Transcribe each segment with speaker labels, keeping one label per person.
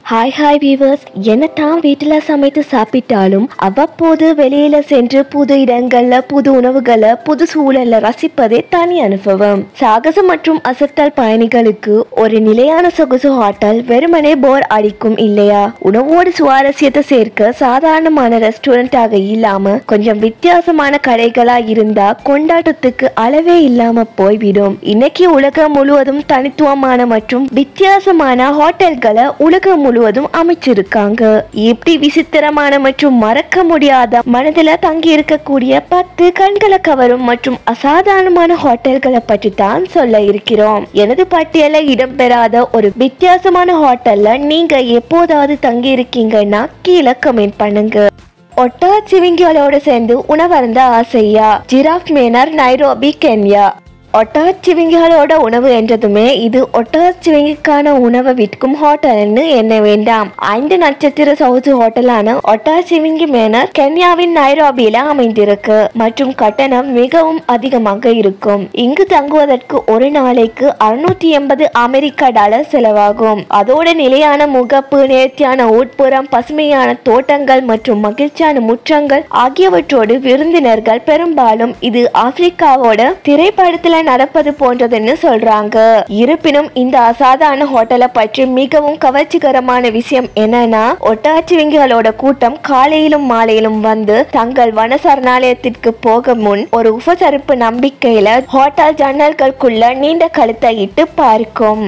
Speaker 1: hi hi viewers என்னத்தான் வீட்டில் சமைத்து சாப்பிட்டாலும் அவ்வப்போது வெளியில சென்று புது இடங்கள்ல புது உணவுகளை புது சூழல்ல ரசிப்பதே தனி அனுபவம் சாகசம் மற்றும் அசத்தல் பயணிகளுக்கு ஒரு நிலையான சொகுசு ஹோட்டல் வெறுமனே போர் அடிக்கும் இல்லையா உணவோடு சுவாரஸ்யத்தை சேர்க்க சாதாரணமான ரெஸ்டாரண்டாக இல்லாம கொஞ்சம் வித்தியாசமான கடைகளா இருந்தா கொண்டாட்டத்துக்கு அளவே இல்லாம போய்விடும் இன்னைக்கு உலகம் முழுவதும் தனித்துவமான மற்றும் வித்தியாசமான ஹோட்டல்களை உலகம் முழுவதும் அமைச்சிருக்காங்க இப்படி விசித்திரமான மற்றும் மறக்க முடியாத மனதில் தங்கி இருக்கக்கூடிய பத்து கண்களை கவரும் மற்றும் அசாதாரணமான ஹோட்டல்களை பற்றி தான் சொல்ல இருக்கிறோம் எனது பட்டியல இடம்பெறாத ஒரு வித்தியாசமான ஹோட்டல்ல நீங்க எப்போதாவது தங்கி இருக்கீங்கன்னா கீழே கமெண்ட் பண்ணுங்க ஒட்டா சிவிங்கிகளோட சேர்ந்து உணவருந்த ஆசையா ஜிராஃப் மேனர் நைரோபி கென்யா ஒட்டகச்சிவிங்கிகளோட உணவு என்றதுமே இது ஒட்டகச்சிவிங்கிக்கான உணவை விற்கும் ஹோட்டல்னு எண்ண வேண்டாம் ஐந்து நட்சத்திர சவுத்து ஹோட்டலான ஒட்டகச்சிவிங்கி மேனர் கென்யாவின் நைரோபியில அமைந்திருக்கு மற்றும் கட்டணம் மிகவும் அதிகமாக இருக்கும் இங்கு தங்குவதற்கு ஒரு நாளைக்கு அறுநூத்தி எண்பது அமெரிக்க டாலர் செலவாகும் அதோட நிலையான முகப்பு நேர்த்தியான உட்புறம் பசுமையான தோட்டங்கள் மற்றும் மகிழ்ச்சியான முற்றங்கள் ஆகியவற்றோடு விருந்தினர்கள் பெரும்பாலும் இது ஆப்பிரிக்காவோட திரைப்படத்துல நடப்பது போன்றதுன்னு சொல்றாங்க இருப்பினும் இந்த அசாதாரண ஹோட்டலை பற்றி மிகவும் கவர்ச்சிகரமான விஷயம் என்னன்னா ஒட்டாச்சிவிங்கிகளோட கூட்டம் காலையிலும் மாலையிலும் வந்து தங்கள் வன சரணாலயத்திற்கு போக முன் ஒரு உபசரிப்பு நம்பிக்கையில ஹோட்டல் ஜன்னல்களுக்குள்ள நீண்ட கழுத்தை இட்டு பார்க்கும்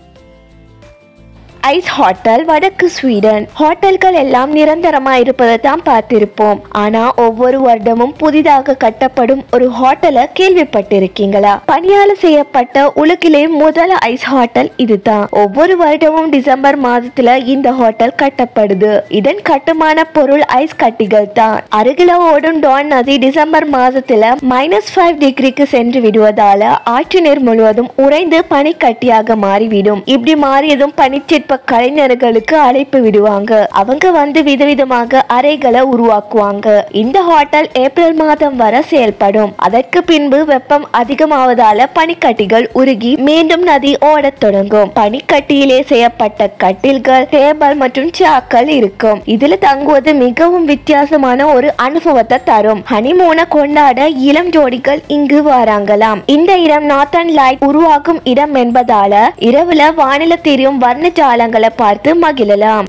Speaker 1: ஐஸ் ஹோட்டல் வடக்கு ஸ்வீடன் ஹோட்டல்கள் எல்லாம் நிரந்தரமா இருப்பதை தான் பார்த்திருப்போம் ஆனா ஒவ்வொரு வருடமும் புதிதாக கட்டப்படும் ஒரு ஹோட்டலை கேள்விப்பட்டிருக்கீங்களா பணியால செய்யப்பட்ட உலகிலே முதல் ஐஸ் ஹோட்டல் இதுதான் ஒவ்வொரு வருடமும் டிசம்பர் மாதத்துல இந்த ஹோட்டல் கட்டப்படுது இதன் கட்டுமான பொருள் ஐஸ் கட்டிகள் தான் அருகில ஓடும் டான் நதி டிசம்பர் மாதத்துல மைனஸ் ஃபைவ் டிகிரிக்கு சென்று விடுவதால ஆற்று நீர் முழுவதும் உறைந்து பனிக்கட்டியாக மாறிவிடும் இப்படி மாறியதும் பனிச்சிற்ப கலைஞர்களுக்கு அழைப்பு விடுவாங்க அவங்க வந்து விதவிதமாக அறைகளை உருவாக்குவாங்க இந்த ஹோட்டல் ஏப்ரல் மாதம் வரை செயல்படும் அதற்கு பின்பு வெப்பம் அதிகமாவதால பனிக்கட்டிகள் உருகி மீண்டும் நதி ஓடத் தொடங்கும் பனிக்கட்டியிலே செய்யப்பட்ட கட்டில்கள் டேபிள் மற்றும் சாக்கள் இருக்கும் இதுல தங்குவது மிகவும் வித்தியாசமான ஒரு அனுபவத்தை தரும் ஹனிமூனை கொண்டாட இளம் ஜோடிகள் இங்கு வராங்களாம் இந்த இடம் நார்த்தன் லைட் உருவாக்கும் இடம் என்பதால இரவுல வானில தெரியும் வர்ண ஜாலங்களை பார்த்து மகிழலாம்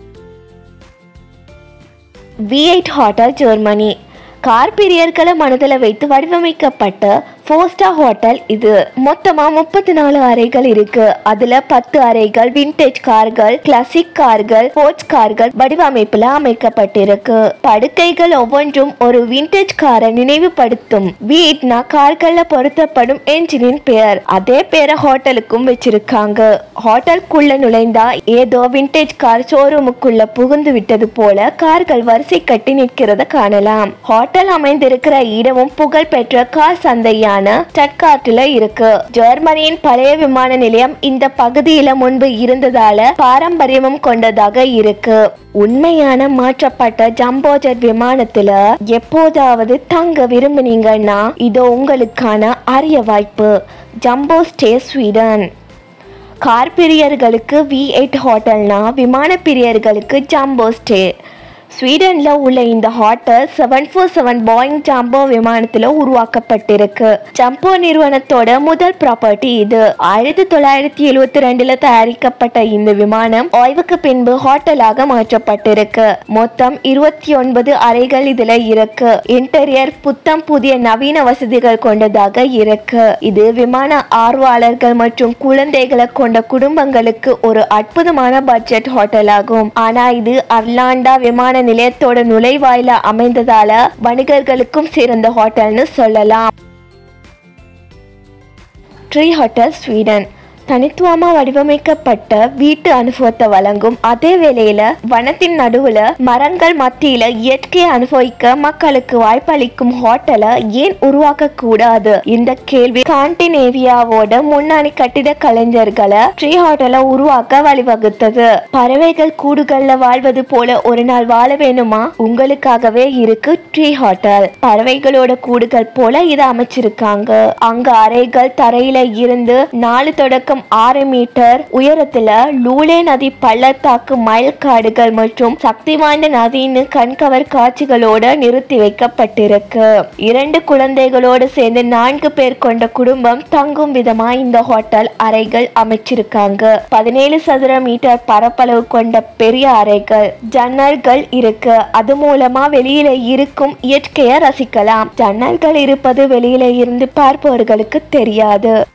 Speaker 1: V eight hotel Germany car பிரியர்களை மனதில் வைத்து வடிவமைக்கப்பட்ட ஃபோர் ஸ்டார் ஹோட்டல் இது மொத்தமா முப்பத்தி நாலு அறைகள் இருக்கு அதுல பத்து அறைகள் விண்டேஜ் கார்கள் கிளாசிக் கார்கள் ஸ்போர்ட்ஸ் கார்கள் வடிவமைப்புல அமைக்கப்பட்டிருக்கு படுக்கைகள் ஒவ்வொன்றும் ஒரு விண்டேஜ் காரை நினைவுபடுத்தும் வீட்னா கார்கள்ல பொருத்தப்படும் என்ஜினின் பெயர் அதே பேரை ஹோட்டலுக்கும் வச்சிருக்காங்க ஹோட்டலுக்குள்ள நுழைந்தா ஏதோ விண்டேஜ் கார் ஷோரூமுக்குள்ள புகுந்து விட்டது போல கார்கள் வரிசை கட்டி நிற்கிறத காணலாம் ஹோட்டல் அமைந்திருக்கிற இடமும் புகழ்பெற்ற கார் சந்தையான ஸ்டட்கார்ட்ல இருக்கு ஜெர்மனியின் பழைய விமான நிலையம் இந்த பகுதியில முன்பு இருந்ததால பாரம்பரியமும் கொண்டதாக இருக்கு உண்மையான மாற்றப்பட்ட ஜம்போஜெட் விமானத்துல எப்போதாவது தங்க விரும்புனீங்கன்னா இதோ உங்களுக்கான அரிய வாய்ப்பு ஜம்போ ஸ்டே ஸ்வீடன் கார் பிரியர்களுக்கு வி எயிட் ஹோட்டல்னா விமான பிரியர்களுக்கு ஜம்போ ஸ்டே ஸ்வீடன்ல உள்ள இந்த hotel seven four seven Boeing jumbo விமானத்துல உருவாக்கப்பட்டிருக்கு ஜம்போ நிறுவனத்தோட முதல் ப்ராப்பர்ட்டி இது ஆயிரத்தி தொள்ளாயிரத்தி எழுவத்தி ரெண்டுல தயாரிக்கப்பட்ட இந்த விமானம் ஓய்வுக்கு பின்பு ஹோட்டலாக மாற்றப்பட்டிருக்கு மொத்தம் இருபத்தி ஒன்பது அறைகள் இதுல இருக்கு இன்டீரியர் புத்தம் புதிய நவீன வசதிகள் கொண்டதாக இருக்கு இது விமான ஆர்வலர்கள் மற்றும் குழந்தைகளை கொண்ட குடும்பங்களுக்கு ஒரு அற்புதமான பட்ஜெட் ஹோட்டல் ஆகும் ஆனா இது அர்லாண்டா விமான நிலையத்தோட நுழைவாயில அமைந்ததால வணிகர்களுக்கும் சிறந்த ஹோட்டல்னு சொல்லலாம் ட்ரீ ஹோட்டல் ஸ்வீடன் தனித்துவமா வடிவமைக்கப்பட்ட வீட்டு அனுபவத்தை வழங்கும் அதே வேளையில வனத்தின் நடுவுல மரங்கள் மத்தியில இயற்கையை அனுபவிக்க மக்களுக்கு வாய்ப்பளிக்கும் ஹோட்டலை ஏன் உருவாக்க கூடாது இந்த கேள்வி காண்டினேவியாவோட முன்னணி கட்டிட கலைஞர்களை ட்ரீ ஹோட்டலை உருவாக்க வழிவகுத்தது பறவைகள் கூடுகள்ல வாழ்வது போல ஒரு நாள் வாழ வேணுமா உங்களுக்காகவே இருக்கு ட்ரீ ஹோட்டல் பறவைகளோட கூடுகள் போல இதை அமைச்சிருக்காங்க அங்க அறைகள் தரையில இருந்து நாலு தொடக்கம் பக்கம் ஆறு மீட்டர் உயரத்துல லூலே நதி பள்ளத்தாக்கு மயில் காடுகள் மற்றும் சக்தி வாய்ந்த நதின்னு கண்கவர் காட்சிகளோட நிறுத்தி வைக்கப்பட்டிருக்கு இரண்டு குழந்தைகளோடு சேர்ந்து நான்கு பேர் கொண்ட குடும்பம் தங்கும் விதமா இந்த ஹோட்டல் அறைகள் அமைச்சிருக்காங்க பதினேழு சதுர மீட்டர் பரப்பளவு கொண்ட பெரிய அறைகள் ஜன்னல்கள் இருக்கு அது மூலமா வெளியில இருக்கும் இயற்கையை ரசிக்கலாம் ஜன்னல்கள் இருப்பது வெளியில இருந்து பார்ப்பவர்களுக்கு தெரியாது